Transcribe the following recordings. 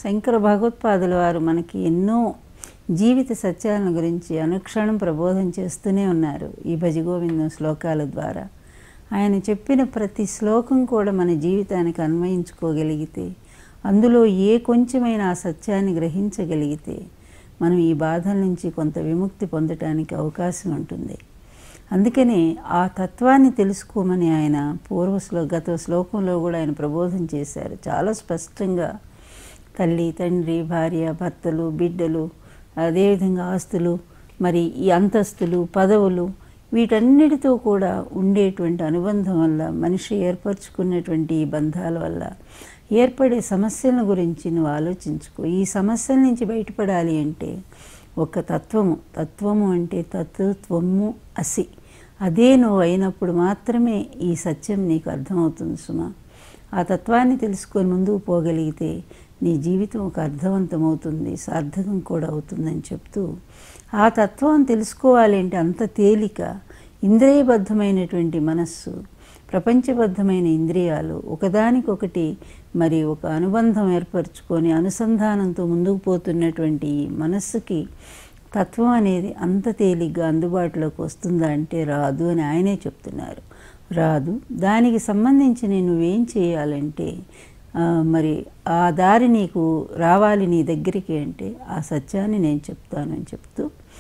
శంకర భగవత్పాదుల వారు మనకి ఎన్నో జీవిత సత్యాలను గురించి అనుక్షణం ప్రబోధం చేస్తూనే ఉన్నారు ఈ భజగోవిందం శ్లోకాల ద్వారా ఆయన చెప్పిన ప్రతి శ్లోకం కూడా మన జీవితానికి అన్వయించుకోగలిగితే అందులో ఏ కొంచెమైన ఆ సత్యాన్ని గ్రహించగలిగితే మనం ఈ బాధల నుంచి కొంత విముక్తి పొందటానికి అవకాశం ఉంటుంది అందుకనే ఆ తత్వాన్ని తెలుసుకోమని ఆయన పూర్వ శ్లో గత శ్లోకంలో కూడా ఆయన ప్రబోధం చేశారు చాలా స్పష్టంగా తల్లి తండ్రి భార్య భర్తలు బిడ్డలు అదేవిధంగా ఆస్తులు మరి ఈ అంతస్తులు పదవులు వీటన్నిటితో కూడా ఉండేటువంటి అనుబంధం వల్ల మనిషి ఏర్పరచుకున్నటువంటి ఈ బంధాల వల్ల ఏర్పడే సమస్యల గురించి నువ్వు ఆలోచించుకో ఈ సమస్యల నుంచి బయటపడాలి అంటే ఒక తత్వము తత్వము అంటే తత్వము అసి అదే నువ్వు అయినప్పుడు మాత్రమే ఈ సత్యం నీకు అర్థమవుతుంది సుమా ఆ తత్వాన్ని తెలుసుకొని ముందుకు పోగలిగితే నీ జీవితం ఒక అర్థవంతమవుతుంది సార్థకం కూడా అవుతుందని చెప్తూ ఆ తత్వం తెలుసుకోవాలి అంటే అంత తేలిక ఇంద్రియబద్ధమైనటువంటి మనస్సు ప్రపంచబద్ధమైన ఇంద్రియాలు ఒకదానికొకటి మరి ఒక అనుబంధం ఏర్పరచుకొని అనుసంధానంతో ముందుకు పోతున్నటువంటి ఈ మనస్సుకి తత్వం అనేది అంత తేలిగ్గా అందుబాటులోకి వస్తుందా అంటే రాదు అని ఆయనే చెప్తున్నారు రాదు దానికి సంబంధించి నువ్వేం చేయాలంటే ఆ, మరి ఆ దారి నీకు రావాలి నీ దగ్గరికి అంటే ఆ సత్యాన్ని నేను చెప్తాను అని చెప్తూ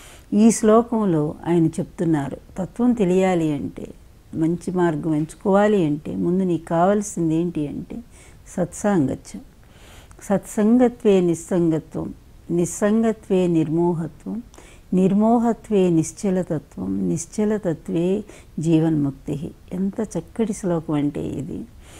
ఈ శ్లోకంలో ఆయన చెప్తున్నారు తత్వం తెలియాలి అంటే మంచి మార్గం ఎంచుకోవాలి అంటే ముందు నీకు కావాల్సింది ఏంటి అంటే సత్సాంగత్యం సత్సంగత్వే నిస్సంగత్వం నిస్సంగత్వే నిర్మోహత్వం నిర్మోహత్వే నిశ్చలతత్వం నిశ్చలతత్వే జీవన్ముక్తి ఎంత చక్కటి శ్లోకం అంటే ఇది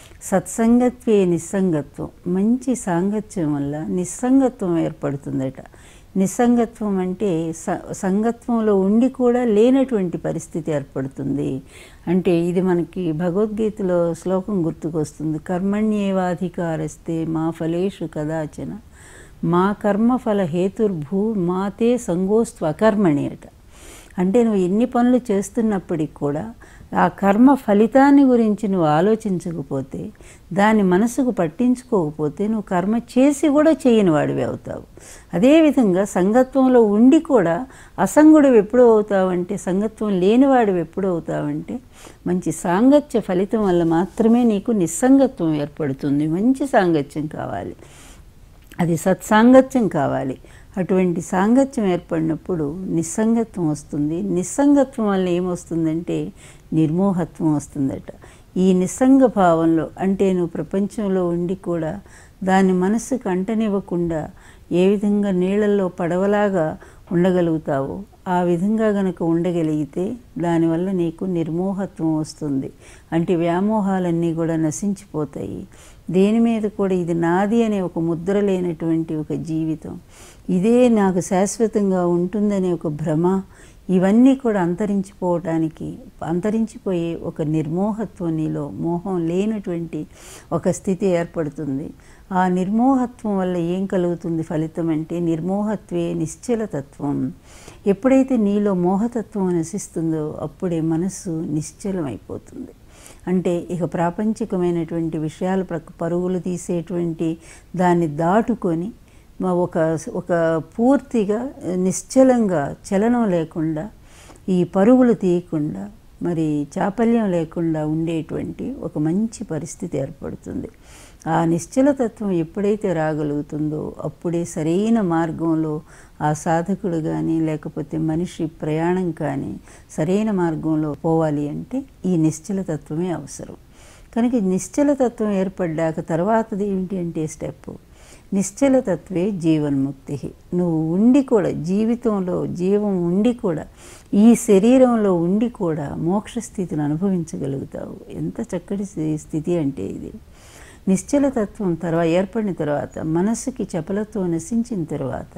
సత్సంగత్వే నిస్సంగత్వం మంచి సాంగత్యం వల్ల నిస్సంగత్వం ఏర్పడుతుందట నిస్సంగత్వం అంటే స సంగత్వంలో ఉండి కూడా లేనటువంటి పరిస్థితి ఏర్పడుతుంది అంటే ఇది మనకి భగవద్గీతలో శ్లోకం గుర్తుకొస్తుంది కర్మణ్యేవాధికారస్తే మా ఫలేషు కదాచన మా కర్మఫల హేతుర్భూ మాతే సంగోస్తు అకర్మణి అట అంటే నువ్వు ఎన్ని పనులు చేస్తున్నప్పటికి కూడా ఆ కర్మ ఫలితాన్ని గురించి నువ్వు ఆలోచించకపోతే దాన్ని మనసుకు పట్టించుకోకపోతే నువ్వు కర్మ చేసి కూడా చేయని వాడివి అవుతావు అదేవిధంగా సంగత్వంలో ఉండి కూడా అసంగుడు ఎప్పుడు అవుతావంటే సంగత్వం లేనివాడివి ఎప్పుడు అవుతావంటే మంచి సాంగత్య ఫలితం వల్ల మాత్రమే నీకు నిస్సంగత్వం ఏర్పడుతుంది మంచి సాంగత్యం కావాలి అది సత్సాంగత్యం కావాలి అటువంటి సాంగత్యం ఏర్పడినప్పుడు నిస్సంగత్వం వస్తుంది నిస్సంగత్వం వల్ల ఏమొస్తుందంటే నిర్మోహత్వం వస్తుందట ఈ నిస్సంగ భావంలో అంటే నువ్వు ప్రపంచంలో ఉండి కూడా దాన్ని మనస్సుకు అంటనివ్వకుండా ఏ విధంగా నీళ్ళల్లో పడవలాగా ఉండగలుగుతావో ఆ విధంగా గనక ఉండగలిగితే దానివల్ల నీకు నిర్మోహత్వం వస్తుంది అంటే వ్యామోహాలన్నీ కూడా నశించిపోతాయి దేని మీద కూడా ఇది నాది అనే ఒక ముద్ర లేనటువంటి ఒక జీవితం ఇదే నాకు శాశ్వతంగా ఉంటుందనే ఒక భ్రమ ఇవన్నీ కూడా అంతరించిపోవటానికి అంతరించిపోయే ఒక నిర్మోహత్వం నీలో మోహం లేనటువంటి ఒక స్థితి ఏర్పడుతుంది ఆ నిర్మోహత్వం వల్ల ఏం కలుగుతుంది ఫలితం అంటే నిర్మోహత్వే నిశ్చలతత్వం ఎప్పుడైతే నీలో మోహతత్వం నశిస్తుందో అప్పుడే మనస్సు నిశ్చలమైపోతుంది అంటే ఇక ప్రాపంచికమైనటువంటి విషయాలు ప్రక పరుగులు తీసేటువంటి దాన్ని దాటుకొని మా ఒక ఒక పూర్తిగా నిశ్చలంగా చలనం లేకుండా ఈ పరుగులు తీయకుండా మరి చాపల్యం లేకుండా ఉండేటువంటి ఒక మంచి పరిస్థితి ఏర్పడుతుంది ఆ నిశ్చలతత్వం ఎప్పుడైతే రాగలుగుతుందో అప్పుడే సరైన మార్గంలో ఆ సాధకుడు కానీ లేకపోతే మనిషి ప్రయాణం కానీ సరైన మార్గంలో పోవాలి అంటే ఈ నిశ్చలతత్వమే అవసరం కనుక ఈ నిశ్చలతత్వం ఏర్పడ్డాక తర్వాతది ఏంటి అంటే స్టెప్ నిశ్చలతత్వే జీవన్ముక్తి నువ్వు ఉండి కూడా జీవితంలో జీవం ఉండి కూడా ఈ శరీరంలో ఉండి కూడా మోక్ష స్థితిని అనుభవించగలుగుతావు ఎంత చక్కటి స్థి- స్థితి అంటే ఇది నిశ్చలతత్వం తర్వాత ఏర్పడిన తర్వాత మనస్సుకి చపలత్వం నశించిన తర్వాత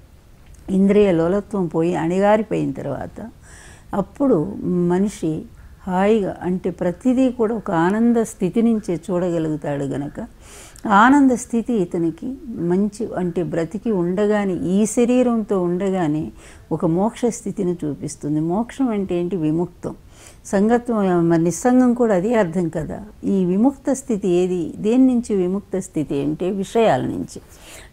ఇంద్రియ లోలత్వం పోయి అణిగారిపోయిన తర్వాత అప్పుడు మనిషి హాయిగా అంటే ప్రతిదీ కూడా ఒక ఆనంద స్థితి నుంచే చూడగలుగుతాడు గనక ఆనంద స్థితి ఇతనికి మంచి అంటే బ్రతికి ఉండగానే ఈ శరీరంతో ఉండగానే ఒక మోక్ష స్థితిని చూపిస్తుంది మోక్షం అంటే ఏంటి విముక్తం సంగత్వం మరి నిస్సంగం కూడా అదే అర్థం కదా ఈ విముక్త స్థితి ఏది దేని నుంచి విముక్త స్థితి అంటే విషయాల నుంచి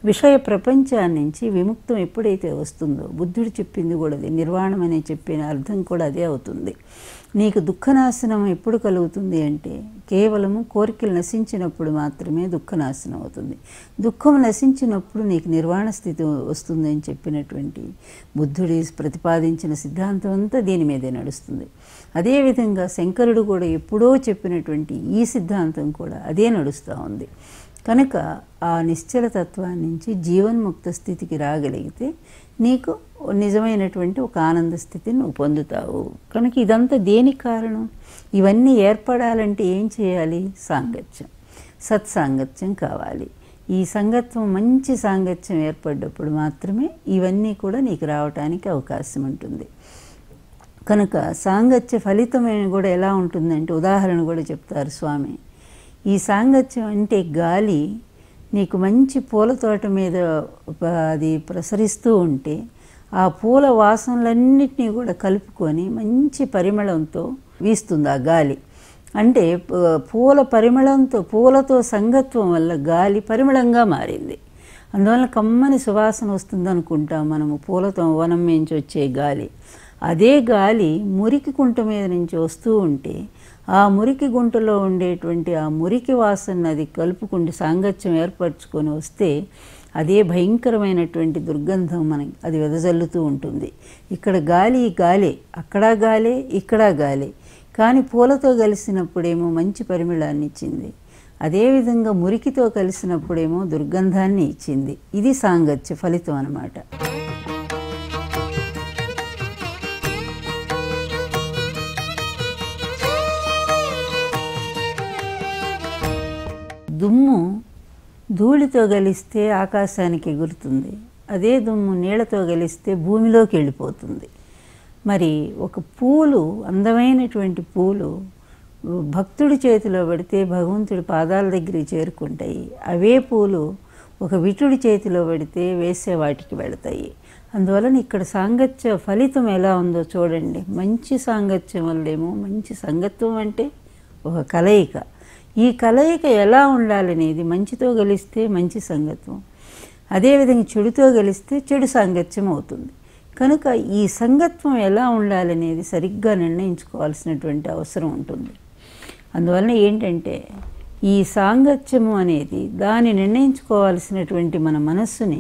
విషయ ప్రపంచాన్ని నుంచి విముక్తం ఎప్పుడైతే వస్తుందో బుద్ధుడు చెప్పింది కూడా అది నిర్వాణం అనే చెప్పిన అర్థం కూడా అదే అవుతుంది నీకు దుఃఖనాశనం ఎప్పుడు కలుగుతుంది అంటే కేవలము కోరికలు నశించినప్పుడు మాత్రమే దుఃఖనాశనం అవుతుంది దుఃఖం నశించినప్పుడు నీకు నిర్వాణ స్థితి వస్తుంది అని చెప్పినటువంటి బుద్ధుడి ప్రతిపాదించిన సిద్ధాంతం అంతా దీని మీదే నడుస్తుంది అదేవిధంగా శంకరుడు కూడా ఎప్పుడో చెప్పినటువంటి ఈ సిద్ధాంతం కూడా అదే నడుస్తూ ఉంది కనుక ఆ నిశ్చల తత్వాన్ని నుంచి జీవన్ముక్త స్థితికి రాగలిగితే నీకు నిజమైనటువంటి ఒక ఆనంద స్థితిని నువ్వు పొందుతావు కనుక ఇదంతా దేనికి కారణం ఇవన్నీ ఏర్పడాలంటే ఏం చేయాలి సాంగత్యం సత్సాంగత్యం కావాలి ఈ సంగత్వం మంచి సాంగత్యం ఏర్పడ్డప్పుడు మాత్రమే ఇవన్నీ కూడా నీకు రావటానికి అవకాశం ఉంటుంది కనుక సాంగత్య ఫలితమైన కూడా ఎలా ఉంటుందంటే ఉదాహరణ కూడా చెప్తారు స్వామి ఈ సాంగత్యం అంటే గాలి నీకు మంచి పూల తోట మీద ప- అది ప్రసరిస్తూ ఉంటే ఆ పూల వాసనలన్నిటినీ కూడా కలుపుకొని మంచి పరిమళంతో వీస్తుంది ఆ గాలి అంటే ప- పూల పరిమళంతో పూలతో సంగత్వం వల్ల గాలి పరిమళంగా మారింది అందువల్ల కమ్మని సువాసన వస్తుంది అనుకుంటాం మనము పూలతో వనం నుంచి వచ్చే గాలి అదే గాలి మురికి కుంట మీద నుంచి వస్తూ ఉంటే ఆ మురికి గుంటలో ఉండేటువంటి ఆ మురికి వాసన అది కలుపుకుంటే సాంగత్యం ఏర్పరచుకొని వస్తే అదే భయంకరమైనటువంటి దుర్గంధం మనకి అది వెదజల్లుతూ ఉంటుంది ఇక్కడ గాలి గాలే అక్కడ గాలే ఇక్కడ గాలే కానీ పూలతో కలిసినప్పుడేమో మంచి పరిమళాన్ని ఇచ్చింది అదేవిధంగా మురికితో కలిసినప్పుడేమో దుర్గంధాన్ని ఇచ్చింది ఇది సాంగత్య ఫలితం అన్నమాట దుమ్ము ధూళితో కలిస్తే ఆకాశానికి ఎగురుతుంది అదే దుమ్ము నీళ్లతో కలిస్తే భూమిలోకి వెళ్ళిపోతుంది మరి ఒక పూలు అందమైనటువంటి పూలు భక్తుడి చేతిలో పెడితే భగవంతుడి పాదాల దగ్గరికి చేరుకుంటాయి అవే పూలు ఒక విటుడి చేతిలో పెడితే వేసే వాటికి వెళతాయి అందువలన ఇక్కడ సాంగత్య ఫలితం ఎలా ఉందో చూడండి మంచి సాంగత్యం వల్లేమో మంచి సంగత్వం అంటే ఒక కలయిక ఈ కలయిక ఎలా ఉండాలనేది మంచితో కలిస్తే మంచి సంగత్వం అదేవిధంగా చెడుతో కలిస్తే చెడు సాంగత్యం అవుతుంది కనుక ఈ సంగత్వం ఎలా ఉండాలనేది సరిగ్గా నిర్ణయించుకోవాల్సినటువంటి అవసరం ఉంటుంది అందువలన ఏంటంటే ఈ సాంగత్యము అనేది దాన్ని నిర్ణయించుకోవాల్సినటువంటి మన మనస్సుని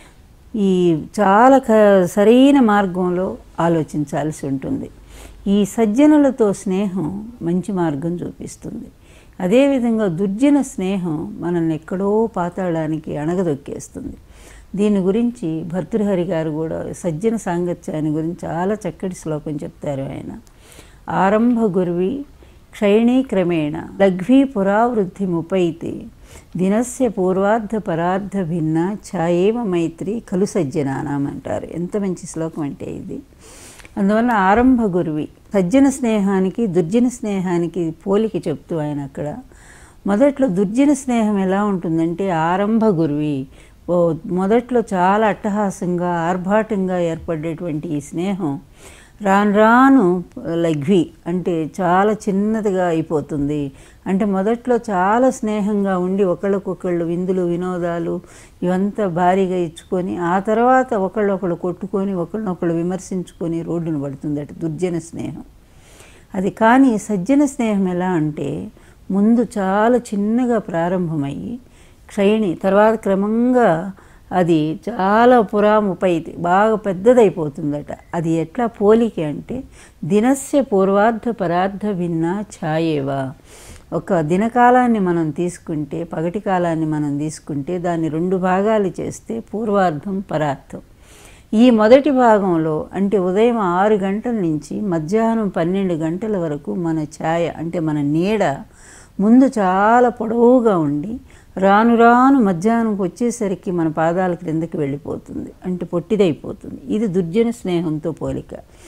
ఈ చాలా క సరైన మార్గంలో ఆలోచించాల్సి ఉంటుంది ఈ సజ్జనులతో స్నేహం మంచి మార్గం చూపిస్తుంది అదేవిధంగా దుర్జన స్నేహం మనల్ని ఎక్కడో పాతాళానికి అణగదొక్కేస్తుంది దీని గురించి భర్తృహరి గారు కూడా సజ్జన సాంగత్యాన్ని గురించి చాలా చక్కటి శ్లోకం చెప్తారు ఆయన ఆరంభ గురువి క్షయణీ క్రమేణ లఘ్వీ పురావృద్ధి ముపైతి దినస్య పూర్వార్ధ పరార్ధ భిన్న ఛాయేవ మైత్రి కలు సజ్జనానాం అంటారు ఎంత మంచి శ్లోకం అంటే ఇది అందువల్ల ఆరంభ గురువి సజ్జన స్నేహానికి దుర్జన స్నేహానికి పోలిక చెప్తూ ఆయన అక్కడ మొదట్లో దుర్జన స్నేహం ఎలా ఉంటుందంటే ఆరంభ గురువి ఓ మొదట్లో చాలా అట్టహాసంగా ఆర్భాటంగా ఏర్పడేటువంటి ఈ స్నేహం రాను రాను లఘ్వి అంటే చాలా చిన్నదిగా అయిపోతుంది అంటే మొదట్లో చాలా స్నేహంగా ఉండి ఒకళ్ళకొకళ్ళు విందులు వినోదాలు ఇవంతా భారీగా ఇచ్చుకొని ఆ తర్వాత ఒకళ్ళొకళ్ళు కొట్టుకొని ఒకళ్ళనొకళ్ళు విమర్శించుకొని రోడ్డును పడుతుంది అటు దుర్జన స్నేహం అది కానీ సజ్జన స్నేహం ఎలా అంటే ముందు చాలా చిన్నగా ప్రారంభమయ్యి క్షయిణి తర్వాత క్రమంగా అది చాలా పురాముపైతి బాగా పెద్దదైపోతుందట అది ఎట్లా పోలిక అంటే దినస్య పూర్వార్ధ పరార్ధ భిన్న ఛాయేవా ఒక దినకాలాన్ని మనం తీసుకుంటే పగటి కాలాన్ని మనం తీసుకుంటే దాన్ని రెండు భాగాలు చేస్తే పూర్వార్ధం పరార్థం ఈ మొదటి భాగంలో అంటే ఉదయం ఆరు గంటల నుంచి మధ్యాహ్నం పన్నెండు గంటల వరకు మన ఛాయ అంటే మన నీడ ముందు చాలా పొడవుగా ఉండి రాను రాను మధ్యాహ్నంకి వచ్చేసరికి మన పాదాల క్రిందకి వెళ్ళిపోతుంది అంటే పొట్టిదైపోతుంది ఇది దుర్జన స్నేహంతో పోలిక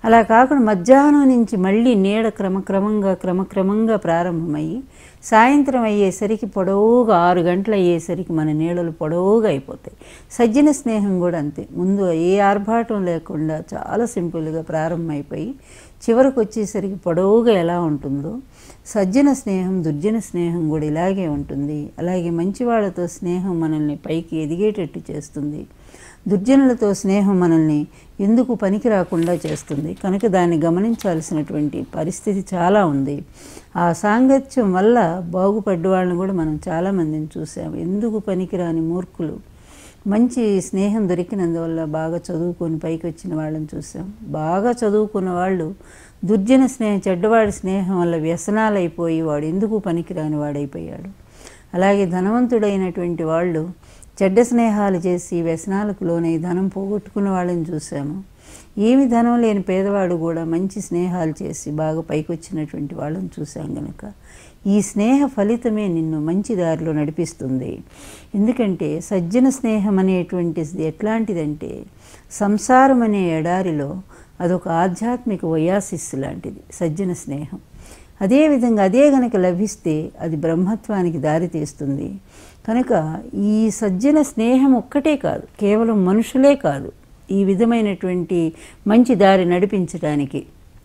అలా కాకుండా మధ్యాహ్నం నుంచి మళ్ళీ నీడ క్రమక్రమంగా క్రమక్రమంగా ప్రారంభమయ్యి సాయంత్రం అయ్యేసరికి పొడవుగా ఆరు గంటలు అయ్యేసరికి మన నీడలు పొడవుగా అయిపోతాయి సజ్జన స్నేహం కూడా అంతే ముందు ఏ ఆర్భాటం లేకుండా చాలా సింపుల్గా ప్రారంభమైపోయి చివరికి వచ్చేసరికి పొడవుగా ఎలా ఉంటుందో సజ్జన స్నేహం దుర్జన స్నేహం కూడా ఇలాగే ఉంటుంది అలాగే మంచి వాళ్ళతో స్నేహం మనల్ని పైకి ఎదిగేటట్టు చేస్తుంది దుర్జనులతో స్నేహం మనల్ని ఎందుకు పనికి రాకుండా చేస్తుంది కనుక దాన్ని గమనించాల్సినటువంటి పరిస్థితి చాలా ఉంది ఆ సాంగత్యం వల్ల బాగుపడ్డ వాళ్ళని కూడా మనం చాలామందిని చూసాం ఎందుకు పనికిరాని మూర్ఖులు మంచి స్నేహం దొరికినందువల్ల బాగా చదువుకొని పైకి వచ్చిన వాళ్ళని చూసాం బాగా చదువుకున్న వాళ్ళు దుర్జన స్నేహం చెడ్డవాడి స్నేహం వల్ల వ్యసనాలు అయిపోయి వాడు ఎందుకు పనికిరాని వాడైపోయాడు అలాగే ధనవంతుడైనటువంటి వాళ్ళు చెడ్డ స్నేహాలు చేసి వ్యసనాలకు లోనై ధనం పోగొట్టుకున్న వాళ్ళని చూసాము ఏమి ధనం లేని పేదవాడు కూడా మంచి స్నేహాలు చేసి బాగా పైకొచ్చినటువంటి వాళ్ళని చూసాం గనక ఈ స్నేహ ఫలితమే నిన్ను మంచి దారిలో నడిపిస్తుంది ఎందుకంటే సజ్జన స్నేహం అనేటువంటిది ఎట్లాంటిదంటే సంసారం అనే ఎడారిలో అదొక ఆధ్యాత్మిక వయాసిస్సు లాంటిది సజ్జన స్నేహం అదేవిధంగా అదే గనక లభిస్తే అది బ్రహ్మత్వానికి దారి తీస్తుంది కనుక ఈ సజ్జన స్నేహం ఒక్కటే కాదు కేవలం మనుషులే కాదు ఈ విధమైనటువంటి మంచి దారి నడిపించడానికి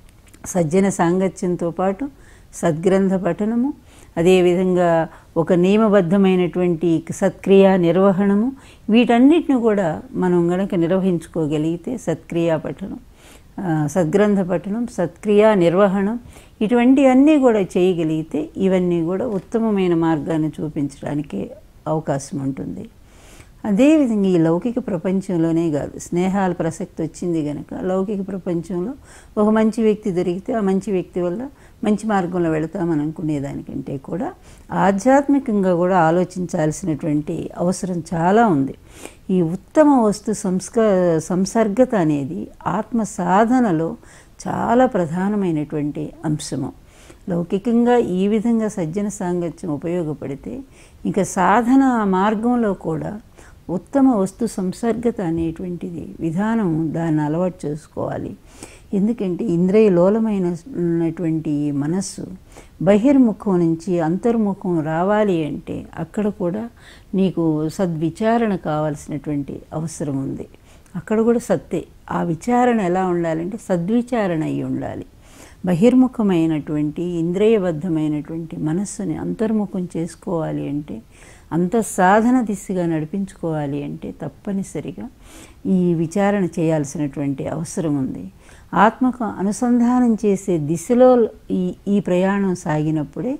సజ్జన సాంగత్యంతో పాటు సద్గ్రంథ పఠనము అదేవిధంగా ఒక నియమబద్ధమైనటువంటి సత్క్రియా నిర్వహణము వీటన్నిటిని కూడా మనం గనక నిర్వహించుకోగలిగితే సత్క్రియా పఠనం సద్గ్రంథ పఠనం సత్క్రియా నిర్వహణం ఇటువంటివన్నీ కూడా చేయగలిగితే ఇవన్నీ కూడా ఉత్తమమైన మార్గాన్ని చూపించడానికి అవకాశం ఉంటుంది అదేవిధంగా ఈ లౌకిక ప్రపంచంలోనే కాదు స్నేహాల ప్రసక్తి వచ్చింది కనుక లౌకిక ప్రపంచంలో ఒక మంచి వ్యక్తి దొరికితే ఆ మంచి వ్యక్తి వల్ల మంచి మార్గంలో వెళతామని అనుకునేదానికంటే కూడా ఆధ్యాత్మికంగా కూడా ఆలోచించాల్సినటువంటి అవసరం చాలా ఉంది ఈ ఉత్తమ వస్తు సంస్క సంసర్గత అనేది ఆత్మ సాధనలో చాలా ప్రధానమైనటువంటి అంశము లౌకికంగా ఈ విధంగా సజ్జన సాంగత్యం ఉపయోగపడితే ఇంకా సాధన మార్గంలో కూడా ఉత్తమ వస్తు సంసర్గత అనేటువంటిది విధానం దాన్ని అలవాటు చేసుకోవాలి ఎందుకంటే ఇంద్రియ లోలమైనటువంటి మనస్సు బహిర్ముఖం నుంచి అంతర్ముఖం రావాలి అంటే అక్కడ కూడా నీకు సద్విచారణ కావాల్సినటువంటి అవసరం ఉంది అక్కడ కూడా సత్తే ఆ విచారణ ఎలా ఉండాలంటే సద్విచారణ అయి ఉండాలి బహిర్ముఖమైనటువంటి ఇంద్రియబద్ధమైనటువంటి మనస్సుని అంతర్ముఖం చేసుకోవాలి అంటే అంత సాధన దిశగా నడిపించుకోవాలి అంటే తప్పనిసరిగా ఈ విచారణ చేయాల్సినటువంటి అవసరం ఉంది ఆత్మకు అనుసంధానం చేసే దిశలో ఈ ఈ ప్రయాణం సాగినప్పుడే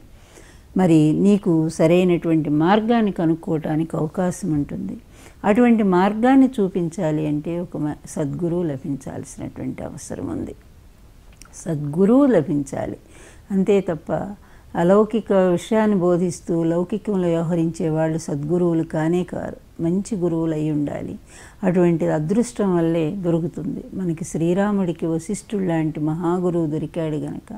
మరి నీకు సరైనటువంటి మార్గాన్ని కనుక్కోవటానికి అవకాశం ఉంటుంది అటువంటి మార్గాన్ని చూపించాలి అంటే ఒక సద్గురువు లభించాల్సినటువంటి అవసరం ఉంది సద్గురువు లభించాలి అంతే తప్ప అలౌకిక విషయాన్ని బోధిస్తూ లౌకికంలో వ్యవహరించే వాళ్ళు సద్గురువులు కానే కారు మంచి గురువులు అయి ఉండాలి అటువంటి అదృష్టం వల్లే దొరుకుతుంది మనకి శ్రీరాముడికి వశిష్ఠుడు లాంటి మహాగురువు దొరికాడు గనక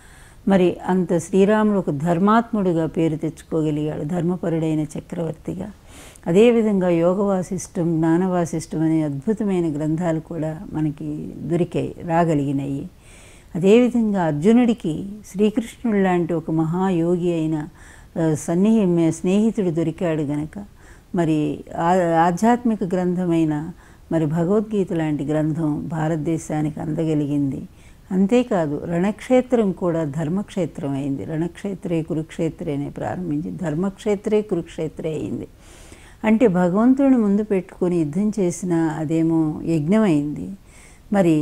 మరి అంత శ్రీరాముడు ఒక ధర్మాత్ముడిగా పేరు తెచ్చుకోగలిగాడు ధర్మపరుడైన చక్రవర్తిగా అదేవిధంగా యోగవాసిష్టం జ్ఞానవాసిష్టం అనే అద్భుతమైన గ్రంథాలు కూడా మనకి దొరికాయి రాగలిగినాయి అదేవిధంగా అర్జునుడికి శ్రీకృష్ణుడు లాంటి ఒక మహాయోగి అయిన సన్నిహి స్నేహితుడు దొరికాడు గనక మరి ఆధ్యాత్మిక గ్రంథమైన మరి భగవద్గీత లాంటి గ్రంథం భారతదేశానికి అందగలిగింది అంతేకాదు రణక్షేత్రం కూడా ధర్మక్షేత్రం అయింది రణక్షేత్రే కురుక్షేత్రే అనే ప్రారంభించి ధర్మక్షేత్రే కురుక్షేత్రే అయింది అంటే భగవంతుడిని ముందు పెట్టుకొని యుద్ధం చేసిన అదేమో యజ్ఞమైంది మరి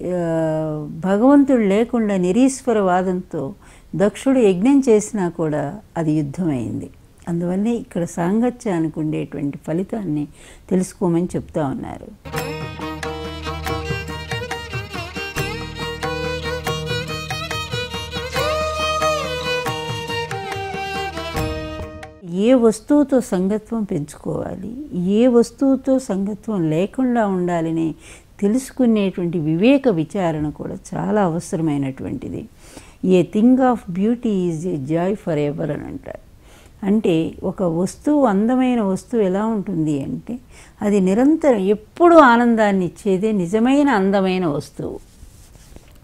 భగవంతుడు లేకుండా నిరీశ్వరవాదంతో దక్షుడు యజ్ఞం చేసినా కూడా అది యుద్ధమైంది అందువల్లే ఇక్కడ సాంగత్యానికి ఉండేటువంటి ఫలితాన్ని తెలుసుకోమని చెప్తా ఉన్నారు ఏ వస్తువుతో సంగత్వం పెంచుకోవాలి ఏ వస్తువుతో సంగత్వం లేకుండా ఉండాలని తెలుసుకునేటువంటి వివేక విచారణ కూడా చాలా అవసరమైనటువంటిది a thing of beauty is a joy forever అని అంటారు అంటే ఒక వస్తువు అందమైన వస్తువు ఎలా ఉంటుంది అంటే అది నిరంతరం ఎప్పుడూ ఆనందాన్ని ఇచ్చేదే నిజమైన అందమైన వస్తువు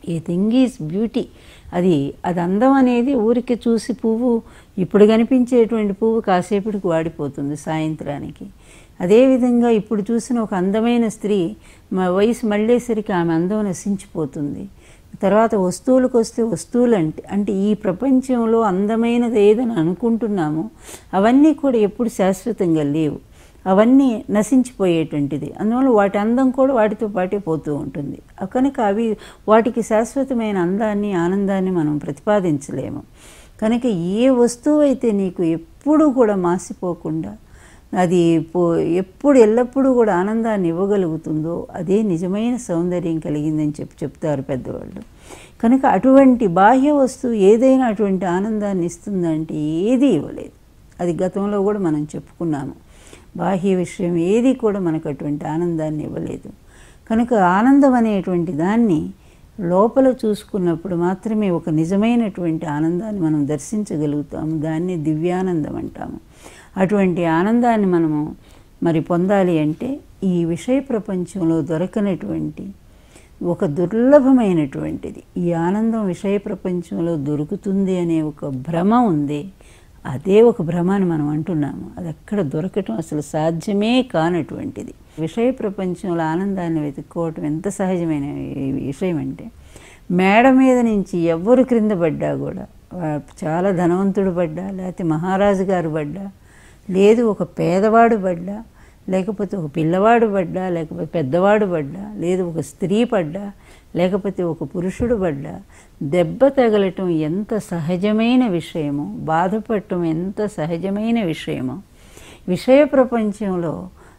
ఏ థింగ్ ఈజ్ బ్యూటీ అది అది అందం అనేది ఊరికి చూసి పువ్వు ఇప్పుడు కనిపించేటువంటి పువ్వు కాసేపటికి వాడిపోతుంది సాయంత్రానికి అదేవిధంగా ఇప్పుడు చూసిన ఒక అందమైన స్త్రీ మా వయసు మళ్ళేసరికి ఆమె అందం నశించిపోతుంది తర్వాత వస్తువులకు వస్తే వస్తువులు అంటే అంటే ఈ ప్రపంచంలో అందమైనది ఏదని అనుకుంటున్నామో అవన్నీ కూడా ఎప్పుడు శాశ్వతంగా లేవు అవన్నీ నశించిపోయేటువంటిది అందువల్ల వాటి అందం కూడా వాటితో పాటే పోతూ ఉంటుంది కనుక అవి వాటికి శాశ్వతమైన అందాన్ని ఆనందాన్ని మనం ప్రతిపాదించలేము కనుక ఏ వస్తువు అయితే నీకు ఎప్పుడూ కూడా మాసిపోకుండా అది పో ఎప్పుడు ఎల్లప్పుడూ కూడా ఆనందాన్ని ఇవ్వగలుగుతుందో అదే నిజమైన సౌందర్యం కలిగిందని చెప్పి చెప్తారు పెద్దవాళ్ళు కనుక అటువంటి బాహ్య వస్తువు ఏదైనా అటువంటి ఆనందాన్ని ఇస్తుందంటే ఏది ఇవ్వలేదు అది గతంలో కూడా మనం చెప్పుకున్నాము బాహ్య విషయం ఏది కూడా మనకు అటువంటి ఆనందాన్ని ఇవ్వలేదు కనుక ఆనందం అనేటువంటి దాన్ని లోపల చూసుకున్నప్పుడు మాత్రమే ఒక నిజమైనటువంటి ఆనందాన్ని మనం దర్శించగలుగుతాము దాన్ని దివ్యానందం అంటాము అటువంటి ఆనందాన్ని మనము మరి పొందాలి అంటే ఈ విషయ ప్రపంచంలో దొరకనటువంటి ఒక దుర్లభమైనటువంటిది ఈ ఆనందం విషయ ప్రపంచంలో దొరుకుతుంది అనే ఒక భ్రమ ఉంది అదే ఒక భ్రమ అని మనం అంటున్నాము అది ఎక్కడ దొరకటం అసలు సాధ్యమే కానటువంటిది విషయ ప్రపంచంలో ఆనందాన్ని వెతుక్కోవటం ఎంత సహజమైన విషయం అంటే మేడ మీద నుంచి ఎవ్వరు క్రింద పడ్డా కూడా చాలా ధనవంతుడు పడ్డా లేకపోతే మహారాజు గారు పడ్డా లేదు ఒక పేదవాడు పడ్డా లేకపోతే ఒక పిల్లవాడు పడ్డా లేకపోతే పెద్దవాడు పడ్డా లేదు ఒక స్త్రీ పడ్డా లేకపోతే ఒక పురుషుడు పడ్డా దెబ్బ తగలటం ఎంత సహజమైన విషయమో బాధపడటం ఎంత సహజమైన విషయమో విషయ ప్రపంచంలో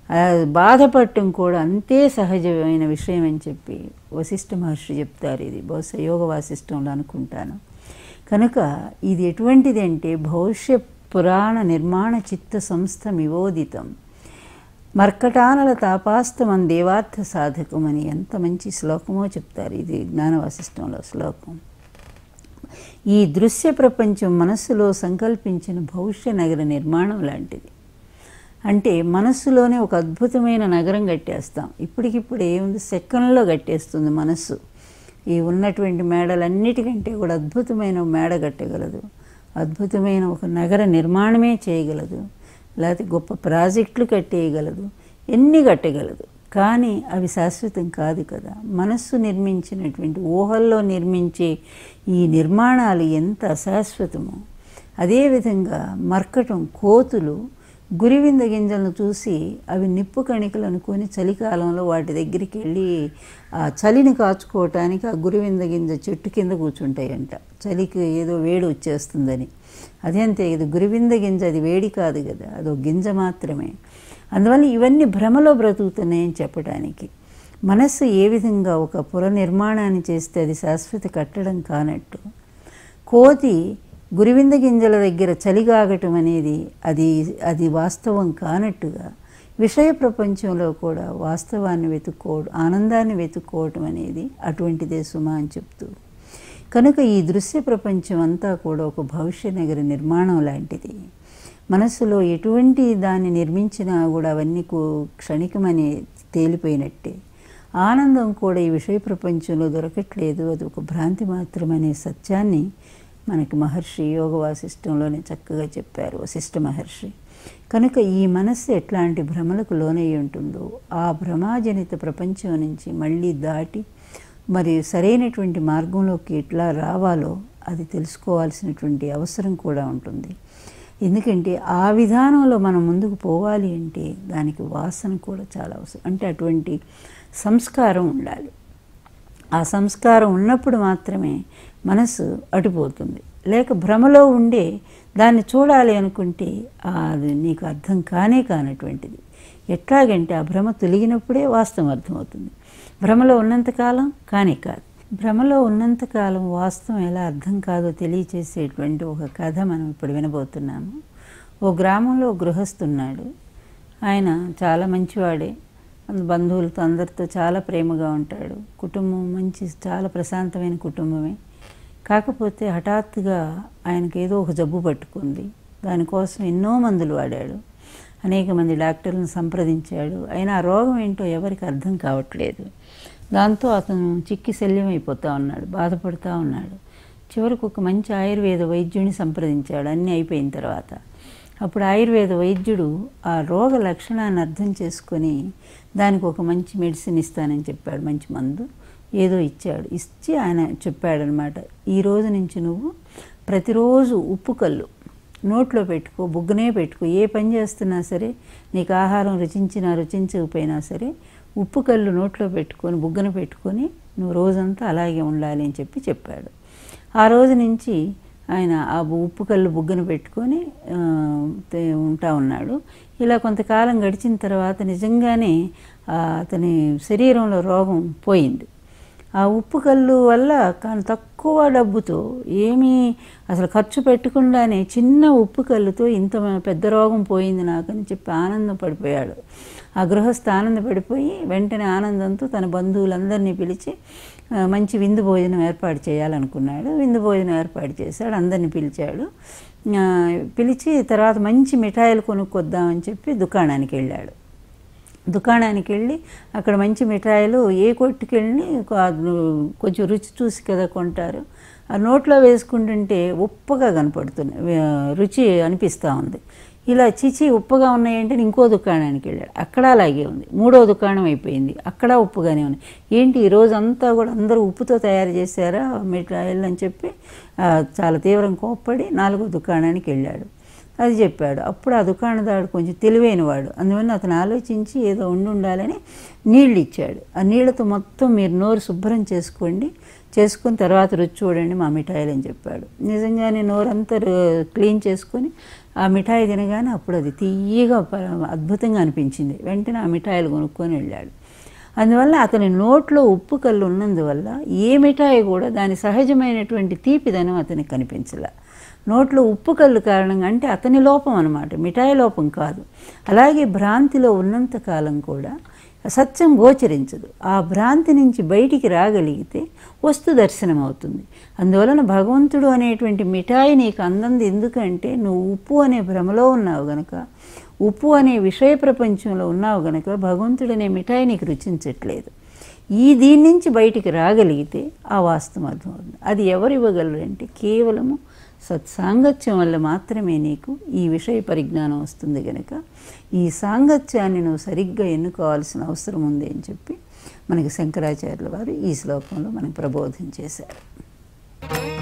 బాధపడటం కూడా అంతే సహజమైన విషయం అని చెప్పి వశిష్ఠ మహర్షి చెప్తారు ఇది బహుశా యోగ వాసిష్టంలో అనుకుంటాను కనుక ఇది ఎటువంటిది అంటే భవిష్య పురాణ నిర్మాణ చిత్త సంస్థ మివోదితం మర్కటానల తాపాస్తమం దేవార్థ సాధకం అని ఎంత మంచి శ్లోకమో చెప్తారు ఇది జ్ఞానవాసిష్టంలో శ్లోకం ఈ దృశ్య ప్రపంచం మనస్సులో సంకల్పించిన భవిష్య నగర నిర్మాణం లాంటిది అంటే మనస్సులోనే ఒక అద్భుతమైన నగరం కట్టేస్తాం ఇప్పటికిప్పుడు ఏముంది సెకండ్లో కట్టేస్తుంది మనస్సు ఈ ఉన్నటువంటి మేడలన్నిటికంటే కూడా అద్భుతమైన మేడ కట్టగలదు అద్భుతమైన ఒక నగర నిర్మాణమే చేయగలదు లేకపోతే గొప్ప ప్రాజెక్టులు కట్టేయగలదు ఎన్ని కట్టగలదు కానీ అవి శాశ్వతం కాదు కదా మనస్సు నిర్మించినటువంటి ఊహల్లో నిర్మించే ఈ నిర్మాణాలు ఎంత అశాశ్వతమో అదేవిధంగా మర్కటం కోతులు గురివింద గింజలను చూసి అవి నిప్పు కణికలు అనుకొని చలికాలంలో వాటి దగ్గరికి వెళ్ళి ఆ చలిని కాచుకోవటానికి ఆ గురివింద గింజ చెట్టు కింద కూర్చుంటాయంట చలికి ఏదో వేడి వచ్చేస్తుందని అదేంతే ఇది గురివింద గింజ అది వేడి కాదు కదా అదో గింజ మాత్రమే అందువల్ల ఇవన్నీ భ్రమలో బ్రతుకుతున్నాయని చెప్పడానికి మనస్సు ఏ విధంగా ఒక పుర నిర్మాణాన్ని చేస్తే అది శాశ్వత కట్టడం కానట్టు కోతి గురివింద గింజల దగ్గర చలిగాగటం అనేది అది అది వాస్తవం కానట్టుగా విషయ ప్రపంచంలో కూడా వాస్తవాన్ని వెతుక్కోవడం ఆనందాన్ని వెతుక్కోవటం అనేది అటువంటిదే సుమా అని చెప్తూ కనుక ఈ దృశ్య ప్రపంచం అంతా కూడా ఒక భవిష్య నగర నిర్మాణం లాంటిది మనస్సులో ఎటువంటి దాన్ని నిర్మించినా కూడా అవన్నీ క్షణికమని తేలిపోయినట్టే ఆనందం కూడా ఈ విషయ ప్రపంచంలో దొరకట్లేదు అది ఒక భ్రాంతి మాత్రమనే సత్యాన్ని మనకి మహర్షి యోగ వాసిష్టంలోనే చక్కగా చెప్పారు వశిష్ఠ మహర్షి కనుక ఈ మనస్సు ఎట్లాంటి భ్రమలకు లోనై ఉంటుందో ఆ భ్రమాజనిత ప్రపంచం నుంచి మళ్ళీ దాటి మరి సరైనటువంటి మార్గంలోకి ఎట్లా రావాలో అది తెలుసుకోవాల్సినటువంటి అవసరం కూడా ఉంటుంది ఎందుకంటే ఆ విధానంలో మనం ముందుకు పోవాలి అంటే దానికి వాసన కూడా చాలా అవసరం అంటే అటువంటి సంస్కారం ఉండాలి ఆ సంస్కారం ఉన్నప్పుడు మాత్రమే మనసు అటుపోతుంది లేక భ్రమలో ఉండే దాన్ని చూడాలి అనుకుంటే అది నీకు అర్థం కానే కానటువంటిది ఎట్లాగంటే ఆ భ్రమ తొలగినప్పుడే వాస్తవం అర్థమవుతుంది భ్రమలో ఉన్నంతకాలం కానే కాదు భ్రమలో ఉన్నంతకాలం వాస్తవం ఎలా అర్థం కాదో తెలియచేసేటువంటి ఒక కథ మనం ఇప్పుడు వినబోతున్నాము ఓ గ్రామంలో గృహస్థున్నాడు ఆయన చాలా మంచివాడే బంధువులతో అందరితో చాలా ప్రేమగా ఉంటాడు కుటుంబం మంచి చాలా ప్రశాంతమైన కుటుంబమే కాకపోతే హఠాత్తుగా ఆయనకి ఏదో ఒక జబ్బు పట్టుకుంది దానికోసం ఎన్నో మందులు వాడాడు అనేక మంది డాక్టర్లను సంప్రదించాడు అయినా ఆ రోగం ఏంటో ఎవరికి అర్థం కావట్లేదు దాంతో అతను చిక్కి శల్యమైపోతూ ఉన్నాడు బాధపడుతూ ఉన్నాడు చివరికి ఒక మంచి ఆయుర్వేద వైద్యుని సంప్రదించాడు అన్నీ అయిపోయిన తర్వాత అప్పుడు ఆయుర్వేద వైద్యుడు ఆ రోగ లక్షణాన్ని అర్థం చేసుకొని దానికి ఒక మంచి మెడిసిన్ ఇస్తానని చెప్పాడు మంచి మందు ఏదో ఇచ్చాడు ఇచ్చి ఆయన చెప్పాడనమాట ఈ రోజు నుంచి నువ్వు ప్రతిరోజు ఉప్పు కళ్ళు నోట్లో పెట్టుకో బుగ్గనే పెట్టుకో ఏ పని చేస్తున్నా సరే నీకు ఆహారం రుచించినా రుచించకపోయినా సరే ఉప్పు కళ్ళు నోట్లో పెట్టుకొని బుగ్గన పెట్టుకొని నువ్వు రోజంతా అలాగే ఉండాలి అని చెప్పి చెప్పాడు ఆ రోజు నుంచి ఆయన ఆ ఉప్పు కళ్ళు బుగ్గన పెట్టుకొని ఆ, తే- ఉంటా ఉన్నాడు ఇలా కొంతకాలం గడిచిన తర్వాత నిజంగానే ఆ, అతని శరీరంలో రోగం పోయింది ఆ ఉప్పు కళ్ళు వల్ల కానీ తక్కువ డబ్బుతో ఏమీ అసలు ఖర్చు పెట్టకుండానే చిన్న ఉప్పు కళ్ళుతో ఇంత పెద్ద రోగం పోయింది నాకని చెప్పి ఆనందం పడిపోయాడు ఆ గృహస్థ ఆనందపడిపోయి వెంటనే ఆనందంతో తన బంధువులందరినీ పిలిచి ఆ, మంచి విందు భోజనం ఏర్పాటు చేయాలనుకున్నాడు విందు భోజనం ఏర్పాటు చేశాడు అందరిని పిలిచాడు ఆ, పిలిచి తర్వాత మంచి మిఠాయిలు కొనుక్కొద్దామని చెప్పి దుకాణానికి వెళ్ళాడు దుకాణానికి వెళ్ళి అక్కడ మంచి మిఠాయిలు ఏ కొట్టుకు వెళ్ళి కొంచెం రుచి చూసి కదా కొంటారు ఆ నోట్లో వేసుకుంటుంటే ఉప్పగా కనపడుతుంది ఆ, రుచి అనిపిస్తూ ఉంది ఇలా చిచి ఉప్పగా ఉన్నాయంటే ఇంకో దుకాణానికి వెళ్ళాడు అక్కడ అలాగే ఉంది మూడో దుకాణం అయిపోయింది అక్కడ ఉప్పుగానే ఉంది ఏంటి ఈ రోజు అంతా కూడా అందరూ ఉప్పుతో తయారు చేశారా మిఠాయిలు అని చెప్పి ఆ, చాలా తీవ్రం కోప్పడి నాలుగో దుకాణానికి వెళ్ళాడు అది చెప్పాడు అప్పుడు ఆ దుకాణదారుడు కొంచెం తెలివైనవాడు అందువల్ల అతను ఆలోచించి ఏదో ఉండి ఉండాలని నీళ్ళు ఇచ్చాడు ఆ నీళ్ళతో మొత్తం మీరు నోరు శుభ్రం చేసుకోండి చేసుకుని తర్వాత రుచి చూడండి మా మిఠాయిలు అని చెప్పాడు నిజంగానే నోరంతా రు- క్లీన్ చేసుకొని ఆ మిఠాయి తినగానే అప్పుడు అది తీయగా ప- అద్భుతంగా అనిపించింది వెంటనే ఆ మిఠాయిలు కొనుక్కొని వెళ్ళాడు అందువల్ల అతని నోట్లో ఉప్పు కళ్ళు ఉన్నందువల్ల ఏ మిఠాయి కూడా దాని సహజమైనటువంటి తీపిదనం అతనికి కనిపించలే నోట్లో ఉప్పు కళ్ళు కారణంగా అంటే అతని లోపం అనమాట మిఠాయి లోపం కాదు అలాగే భ్రాంతిలో ఉన్నంత కాలం కూడా సత్యం గోచరించదు ఆ భ్రాంతి నుంచి బయటికి రాగలిగితే వస్తు దర్శనం అవుతుంది అందువలన భగవంతుడు అనేటువంటి మిఠాయి నీకు అందంది ఎందుకంటే నువ్వు ఉప్పు అనే భ్రమలో ఉన్నావు గనక ఉప్పు అనే విషయ ప్రపంచంలో ఉన్నావు గనక భగవంతుడు అనే మిఠాయి నీకు రుచించట్లేదు ఈ దీని నుంచి బయటికి రాగలిగితే ఆ వాస్తవం అర్థమవుతుంది అది ఎవరు ఇవ్వగలరు అంటే కేవలము సత్సాంగత్యం వల్ల మాత్రమే నీకు ఈ విషయ పరిజ్ఞానం వస్తుంది గనక ఈ సాంగత్యాన్ని నువ్వు సరిగ్గా ఎన్నుకోవాల్సిన అవసరం ఉంది అని చెప్పి మనకి శంకరాచార్యుల వారు ఈ శ్లోకంలో మనకు ప్రబోధం చేశారు